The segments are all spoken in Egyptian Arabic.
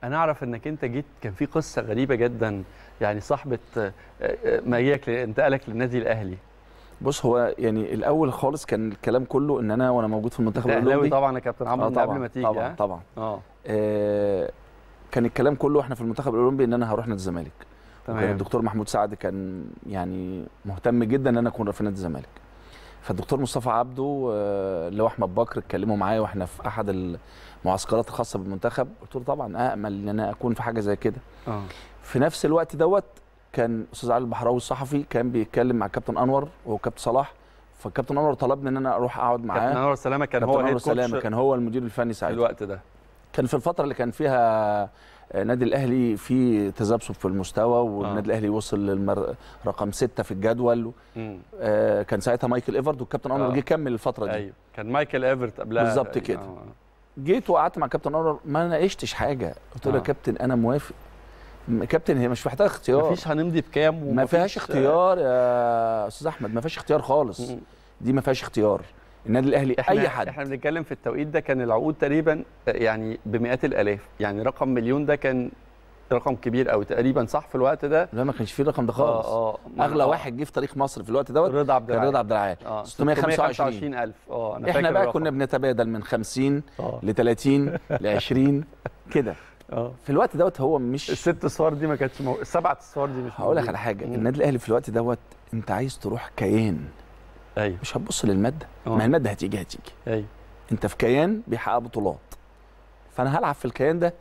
انا اعرف انك انت جيت كان في قصه غريبه جدا يعني صاحبه آه، آه، مجيئك انتقالك للنادي الاهلي بص هو يعني الاول خالص كان الكلام كله ان انا وانا موجود في المنتخب انت اهلاوي الاولمبي طبعا يا كابتن عمرو آه من قبل طبعا ما تيجي طبعا ها؟ طبعا اه آه كان الكلام كله احنا في المنتخب الاولمبي ان انا هروح نادي الزمالك وكان تمام الدكتور محمود سعد كان يعني مهتم جدا ان انا اكون في نادي الزمالك فالدكتور مصطفى عبده آه، اللي هو احمد بكر اتكلموا معايا واحنا في احد المعسكرات الخاصه بالمنتخب قلت له طبعا امل ان انا اكون في حاجه زي كده اه في نفس الوقت دوت كان استاذ علي البحراوي الصحفي كان بيتكلم مع الكابتن انور وكابتن صلاح فالكابتن انور طلبني ان انا اروح اقعد كابتن معاه انور سلامه كان كابتن هو انور هيد سلامه كوتش كان هو المدير الفني في ساعتها الوقت ده كان في الفتره اللي كان فيها آه، نادي الاهلي في تذبذب في المستوى والنادي الاهلي وصل للمر... رقم ستة في الجدول مم. آه، كان ساعتها مايكل ايفرد والكابتن انور آه. جه كمل الفتره دي ايوه كان مايكل ايفرت قبلها بالظبط تقريباً. كده. آه. جيت وقعدت مع كابتن انور ما ناقشتش حاجه قلت له آه. يا كابتن انا موافق م- كابتن هي مش محتاجه اختيار مفيش هنمضي بكام ما ومفيش- فيهاش اختيار يا استاذ احمد ما فيهاش اختيار خالص مم. دي ما فيهاش اختيار النادي الاهلي احنا اي حد احنا بنتكلم في التوقيت ده كان العقود تقريبا يعني بمئات الالاف يعني رقم مليون ده كان رقم كبير قوي تقريبا صح في الوقت ده لا ما كانش فيه الرقم ده خالص اه اه اغلى آه. واحد جه في تاريخ مصر في الوقت دوت رضا عبد كان العال رضا عبد العال اه 625 الف اه انا احنا فاكر بقى الرقم. كنا بنتبادل من 50 اه ل 30 ل 20 كده اه في الوقت دوت هو مش الست صور دي ما كانتش مو... السبعة صور دي مش هقول لك موجودة. على حاجه مم. النادي الاهلي في الوقت دوت انت عايز تروح كيان ايوه مش هتبص للماده آه. ما هي الماده هتيجي هتيجي ايوه انت في كيان بيحقق بطولات فانا هلعب في الكيان ده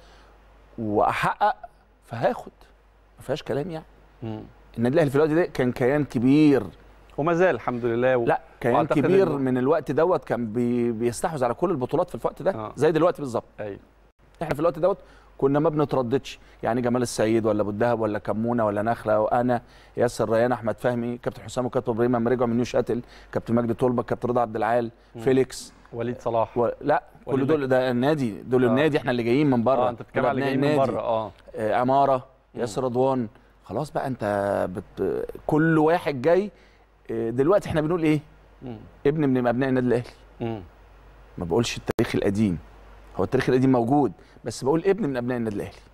واحقق فهاخد ما فيهاش كلام يعني مم. النادي الاهلي في الوقت ده كان كيان كبير وما زال الحمد لله و... لا كيان وأعتقد كبير إنه- من الوقت دوت كان بي بيستحوذ على كل البطولات في الوقت ده آه. زي دلوقتي بالظبط ايوه احنا في الوقت دوت كنا ما بنترددش يعني جمال السيد ولا ابو الدهب ولا كمونه ولا نخله وانا ياسر ريان احمد فهمي كابتن حسام وكابتن ابراهيم لما رجعوا من نيو شاتل كابتن مجدي طلبه كابتن رضا عبد العال مم. فيليكس وليد صلاح و... لا كل وليد دول ده النادي دول آه. النادي احنا اللي جايين من بره اه انت بتتكلم دول على اللي أبناء جايين من النادي. بره اه آه عماره ياسر رضوان خلاص بقى انت بت... كل واحد جاي آه، دلوقتي احنا بنقول ايه مم. ابن من ابناء النادي الاهلي مم. ما بقولش التاريخ القديم هو التاريخ القديم موجود بس بقول ابن من ابناء النادي الاهلي